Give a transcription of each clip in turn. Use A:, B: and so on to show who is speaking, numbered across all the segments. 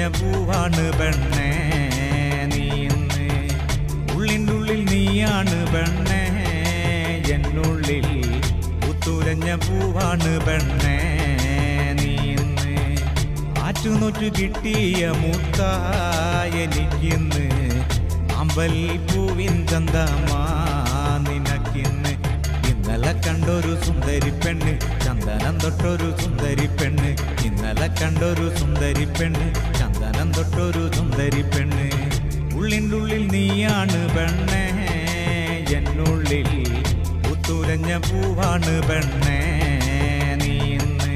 A: പൂവാണ് പെണ്ണേ നീ ഇന്ന് ഉള്ളിൻ്റെ ഉള്ളിൽ നീയാണ് പെണ്ണേ എന്നുള്ളിൽ പുത്തുലഞ്ഞ പൂവാണ് പെണ്ണേ നീ ഇന്ന് ആറ്റുനൊറ്റു കിട്ടിയ മുത്തായ എനിക്കിന്ന് അമ്പൽ പൂവിൻ ചന്തമാ നിനക്കിന്ന് ഇന്നലെ കണ്ടൊരു സുന്ദരി പെണ്ണ് ചന്ദനം തൊട്ടൊരു സുന്ദരി പെണ്ണ് ഇന്നലെ കണ്ടൊരു സുന്ദരി പെണ്ണ് ചന്ദനം തൊട്ടൊരു സുന്ദരി പെണ്ണ് ഉള്ളിൻ്റെ ഉള്ളിൽ നീയാണ് പെണ്ണേ എന്നുള്ളിൽ പുത്തുലഞ്ഞ പൂവാണ് പെണ്ണേ നീ ഇന്ന്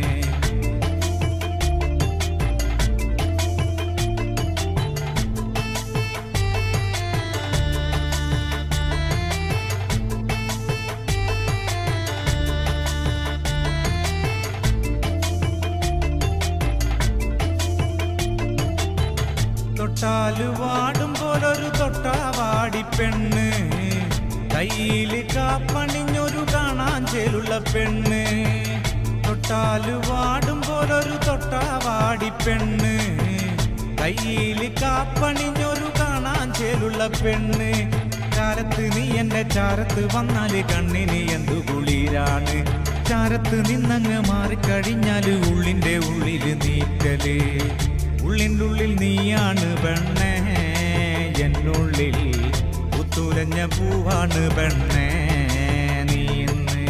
A: തൊട്ടാല് വാടും പോലൊരു തൊട്ടാവാടി പെണ്ണ് കയ്യില് കാപ്പണിഞ്ഞൊരു കാണാൻ ചേലുള്ള പെണ്ണ് തൊട്ടാല് വാടും പോലൊരു തൊട്ടാവാടി പെണ്ണ് കയ്യില് കാപ്പണിഞ്ഞൊരു കാണാൻ ചേലുള്ള പെണ്ണ് കാലത്ത് നീ എന്റെ ചാരത്ത് വന്നാല് കണ്ണിന് എന്തു കുളിരാണ് ചാരത്ത് നിന്നങ്ങ് മാറിക്കഴിഞ്ഞാല് ഉള്ളിന്റെ ഉള്ളില് നീക്കല് ഉള്ളിൻ്റെ ഉള്ളിൽ നീയാണ് പെണ്ണേ എന്നുള്ളിൽ പുത്തുലഞ്ഞ പൂവാണ് പെണ്ണേ നീ ഇന്ന്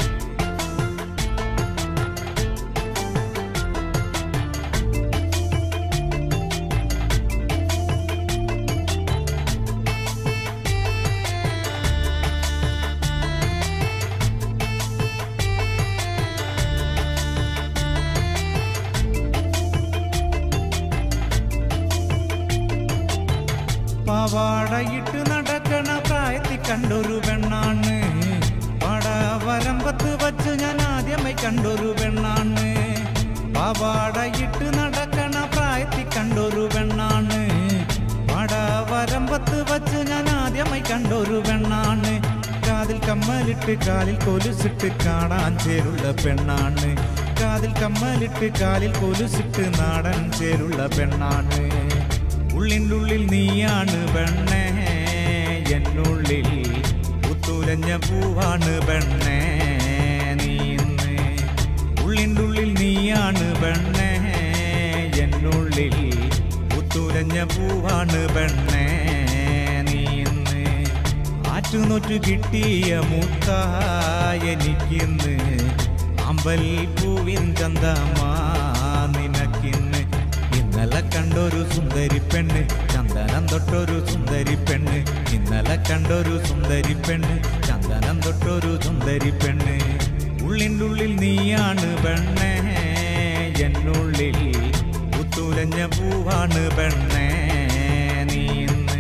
A: പാവാടയിട്ട് നടക്കണ പ്രായത്തിൽ കണ്ടൊരു പെണ്ണാണ് പടവരമ്പത്ത് വച്ച് ഞാൻ ആദ്യമായി കണ്ടൊരു പെണ്ണാണ് പാവാടയിട്ട് നടക്കണ പ്രായത്തിൽ കണ്ടൊരു പെണ്ണാണ് പടവരമ്പത്ത് വച്ച് ഞാൻ ആദ്യമായി കണ്ടൊരു പെണ്ണാണ് കാതിൽ കമ്മലിട്ട് കാലിൽ കൊലുസിട്ട് കാണാൻ ചേരുള്ള പെണ്ണാണ് കാതിൽ കമ്മലിട്ട് കാലിൽ കൊലുസിട്ട് നാടൻ ചേരുള്ള പെണ്ണാണ് ഉള്ളിൻ്റെ ഉള്ളിൽ നീയാണ് പെണ്ണേ എന്നുള്ളിൽ പുത്തുലഞ്ഞ പൂവാണ് പെണ്ണേ നീ ഇന്ന് ഉള്ളിൻ്റെ ഉള്ളിൽ നീയാണ് പെണ്ണേ എന്നുള്ളിൽ പുത്തുലഞ്ഞ പൂവാണ് പെണ്ണേ നീ ഇന്ന് ആറ്റുനൊറ്റു കിട്ടിയ മുത്തായ എനിക്കിന്ന് അമ്പൽ പൂവിൻ ചന്തമാ നിനക്കിന്ന് ഇന്നലെ കണ്ടൊരു സുന്ദരി പെണ്ണ് ചന്ദനം തൊട്ടൊരു സുന്ദരി പെണ്ണ് ഇന്നലെ കണ്ടൊരു സുന്ദരി പെണ്ണ് ചന്ദനം തൊട്ടൊരു സുന്ദരി പെണ്ണ് ഉള്ളിൻ്റെ ഉള്ളിൽ നീയാണ് പെണ്ണേ എന്നുള്ളിൽ പുത്തുലഞ്ഞ പൂവാണ് പെണ്ണേ നീ ഇന്ന്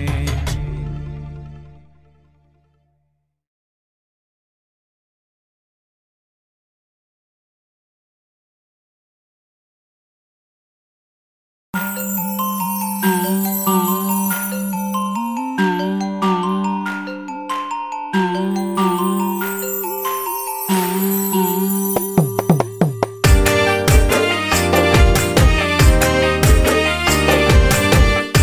B: ും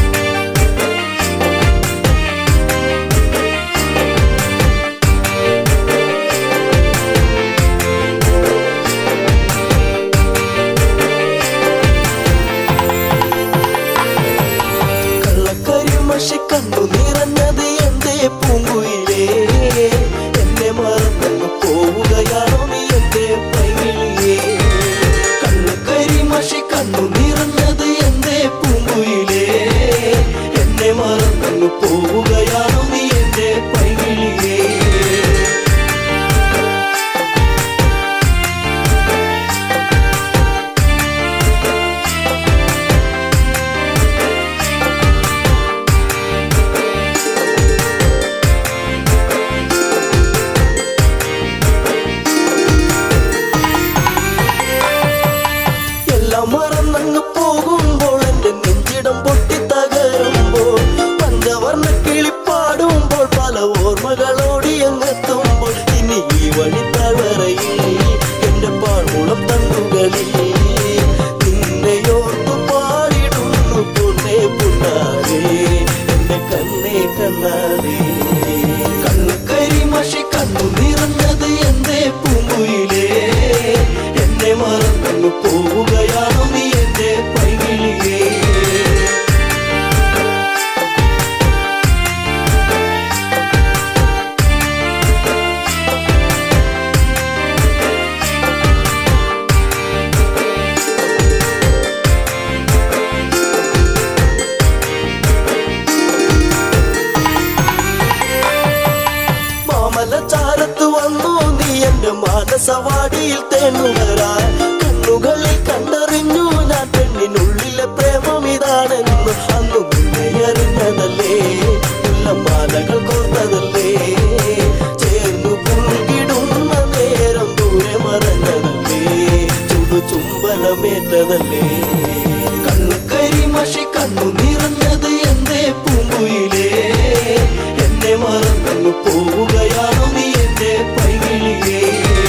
B: ചാരത്ത് വന്നു നീ എന്റെ മാനസവാടിയിൽ തേന്നുവരാൻ കണ്ണുകളിൽ കണ്ടറിഞ്ഞു ഞാൻ പെണ്ണിനുള്ളിലെ പ്രേമം ഇതാണെന്ന് അന്ന് മുന്നേ അറിഞ്ഞതല്ലേ മാലകൾ കോർത്തതല്ലേ ചേർന്നു പുൽകിടുന്ന നേരം ദൂരെ മറഞ്ഞതല്ലേ ചുടു ചുംബനമേറ്റതല്ലേ കണ്ണു കരിമഷി കണ്ണു നിറഞ്ഞത് എന്തേ പൂങ്കുയിലേ എന്നെ മറന്നു പോവുകയാണു നീ എന്റെ പൈകിളിയേ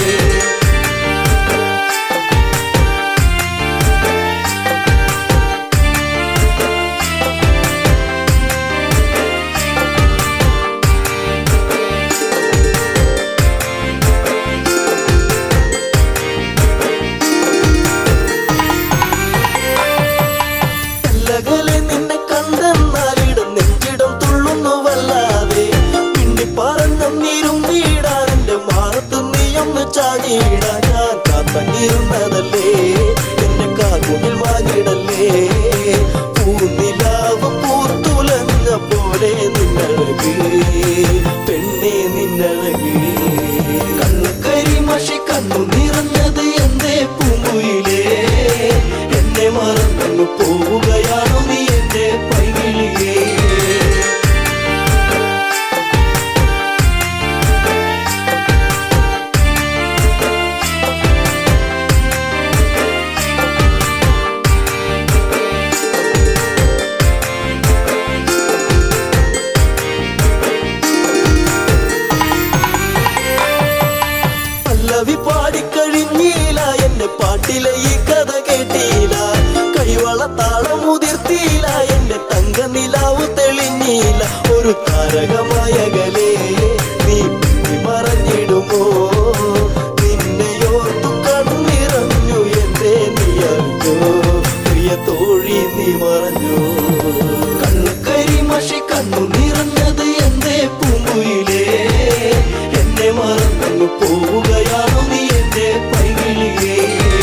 B: അല്ലകലെ നിന്നെ കണ്ടെന്നാലിടം നെഞ്ചിടം തുള്ളുന്നു വല്ലാതെ പിന്നി പറഞ്ഞിരും വീടാൻ എന്റെ മാറത്ത് നീയൊന്ന് ചാടിയിടാൻ ഞാൻ കാത്തങ്ങിരുന്നതല്ലേ എന്റെ കാർമുകിൽ വാങ്ങിടല്ലേ പൂനിലാവ് പൂത്തുലഞ്ഞ പോലെ നിന്നഴക് പെണ്ണെ നിന്നഴക് കണ്ണു കരിമഷി കണ്ണു നിറഞ്ഞത് എന്തേ പൂങ്കുയിലേ എന്നെ മറന്നു പോവുകയാണു നീ എന്റെ പൈകിളിയേ പല്ലവി പാടിക്കഴിഞ്ഞീല എന്റെ പാട്ടിലെ ഈ കഥ കേട്ടീല കൈവള താളം മുതിർത്തീല എന്റെ തങ്ക നിലാവ് തെളിഞ്ഞീല ഒരു താരകമായകലേ നീ പിന്നി മറഞ്ഞിടുമോ നിന്നെയോർത്തു കണ്ണിറഞ്ഞു എന്റെ നീ അറിഞ്ഞോ പ്രിയ തോഴി നീ മറഞ്ഞു കണ്ണു കരിമഷി കണ്ണു നിറഞ്ഞത് എന്തേ പൂങ്കുയിലേ എന്നെ മറന്നു പോവുകയാണു നീ എന്റെ പൈകിളിയേ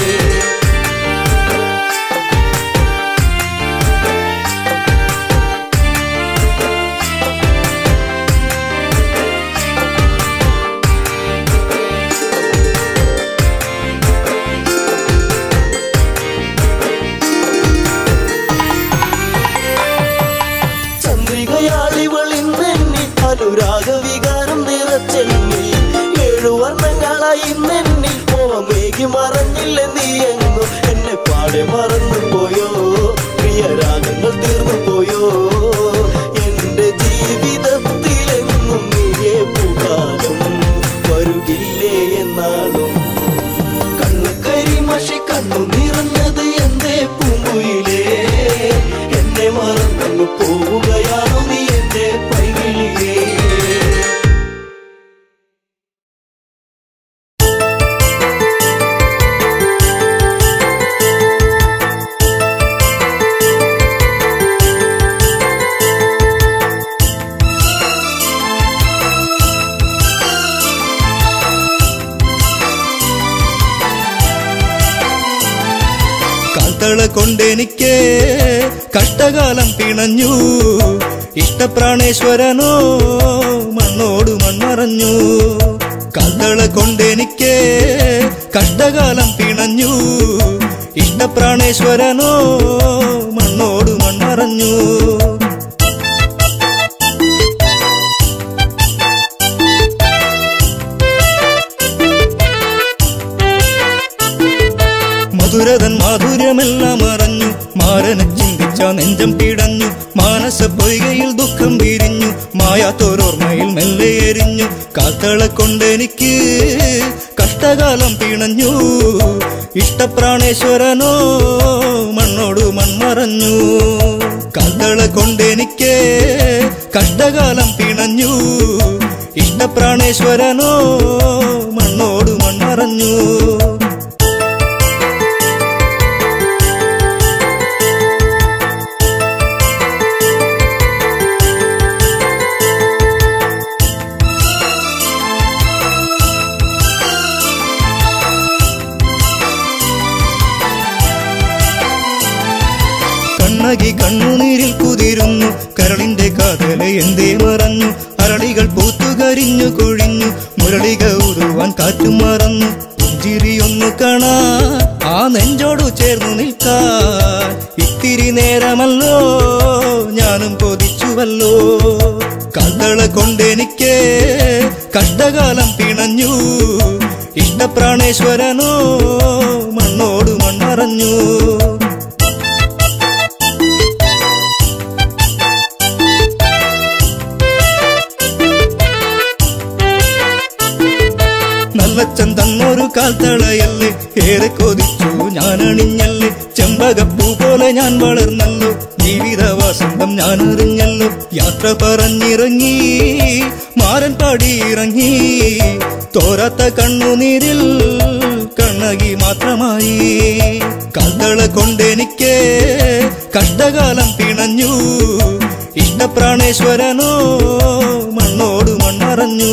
B: ചന്ദ്രികയാളിവളിന്നെന്നി അനുരാഗ വികാരം നിറച്ചെന്നി ഏഴു വർണ്ണങ്ങളായി ഇന്നെന്നി മോഹമേകി മറഞ്ഞില്ല നീ എങ്ങു എന്നെ പാടെ മറന്നു പോയോ പ്രിയരാഗങ്ങൾ തീർന്നു പോയോ എന്റെ ജീവിതത്തിലെങ്ങും നീയേ പുകാലും വരുകില്ലേ എന്നാളും കണ്ണു കരിമഷി കണ്ണു നിറഞ്ഞത് എന്തേ പൂങ്കുയിലേ എന്നെ മറന്നു പോവുകയാണു നീ എന്റെ പൈകിളിയേ
C: കാൽത്തള കൊണ്ടെനിക്ക് കഷ്ടകാലം പിണഞ്ഞു ഇഷ്ടപ്രാണേശ്വരനോ മണ്ണോട് മൺമറഞ്ഞു കാൽത്തള കൊണ്ടെനിക്ക് കഷ്ടകാലം പിണഞ്ഞു ഇഷ്ടപ്രാണേശ്വരനോ മണ്ണോട് മൺമറഞ്ഞു മധുരതൻ മാധുര്യമെല്ലാം അറിഞ്ഞു മാരനെ ചിന്തിച്ച നെഞ്ചം പിടഞ്ഞു മാനസ പൊയ്കയിൽ ദുഃഖം വിരിഞ്ഞു മായാത്തോരോർമ്മയിൽ മെല്ലെ എരിഞ്ഞു കാത്തള കൊണ്ടെനിക്ക് കഷ്ടകാലം പിണഞ്ഞു ഇഷ്ടപ്രാണേശ്വരനോ മണ്ണോട് മൺമറഞ്ഞു കാത്തള കൊണ്ടെനിക്ക് കഷ്ടകാലം പിണഞ്ഞു ഇഷ്ടപ്രാണേശ്വരനോ മണ്ണോട് മൺമറഞ്ഞു കണ്ണകി കണ്ണുനീരിൽ കുതിരുന്നു കരളിന്റെ കാതല് എന്തേ മറഞ്ഞു അരളികൾ പൂത്തുകരിഞ്ഞു കൊഴിഞ്ഞു മറന്നു മുരളിക ഉരുവാൻ കാറ്റും മറന്നു പുഞ്ചിരിയൊന്നു കാണാ ആ നെഞ്ചോടു ചേർന്നു നിൽക്കാൻ ഇത്തിരി നേരമല്ലോ ഞാനും കൊതിച്ചുവല്ലോ കഥള കൊണ്ടെനിക്ക് കഷ്ടകാലം പിണഞ്ഞു ഇഷ്ടപ്രാണേശ്വരനോ മണ്ണോട് മണ്ണറഞ്ഞു നല്ലച്ചൻ തന്നൊരു കാൽത്തളയല്ലേ ഏറെ കൊതിച്ചു ഞാൻ അണിഞ്ഞല്ലേ ചെമ്പകപ്പൂ പോലെ ഞാൻ വളർന്നല്ലോ ജീവിത വസന്തം ഞാൻ അറിഞ്ഞല്ലോ യാത്ര പറഞ്ഞിറങ്ങി മാരൻ പാടിയിറങ്ങി തോരാത്ത കണ്ണുനീരിൽ കണ്ണകി മാത്രമായി കഥള കൊണ്ടെനിക്ക് കഷ്ടകാലം പിണഞ്ഞു ഇഷ്ടപ്രാണേശ്വരനോ മണ്ണോട് മണ്ണറഞ്ഞു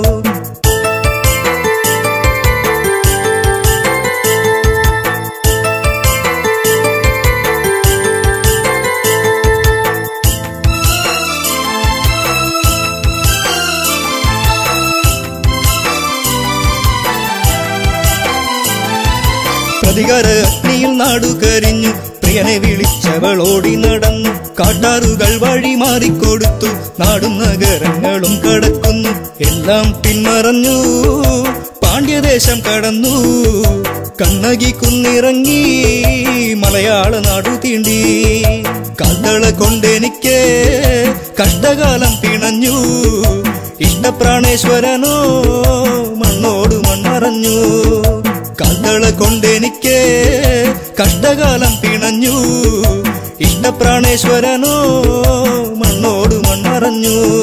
C: പ്രതികാര അഗ്നിയിൽ നാടു കരിഞ്ഞു പ്രിയനെ വിളിച്ചവൾ ഓടി നടന്നു കാട്ടാറുകൾ വഴി മാറിക്കൊടുത്തു നാടും നഗരങ്ങളും കടക്കുന്നു എല്ലാം പിന്മറഞ്ഞു പാണ്ഡ്യദേശം കടന്നു കണ്ണകി കുന്നിറങ്ങി മലയാള നാടു തീണ്ടി കഥള കൊണ്ടെനിക്ക് കഷ്ടകാലം പിണഞ്ഞു ഇഷ്ടപ്രാണേശ്വരനോ മണ്ണോട് മണ്ണറഞ്ഞു കഥള കൊണ്ടെനിക്ക് കഷ്ടകാലം പിണഞ്ഞു ഇഷ്ടപ്രാണേശ്വരനോ മണ്ണോട് മണ്ണറഞ്ഞു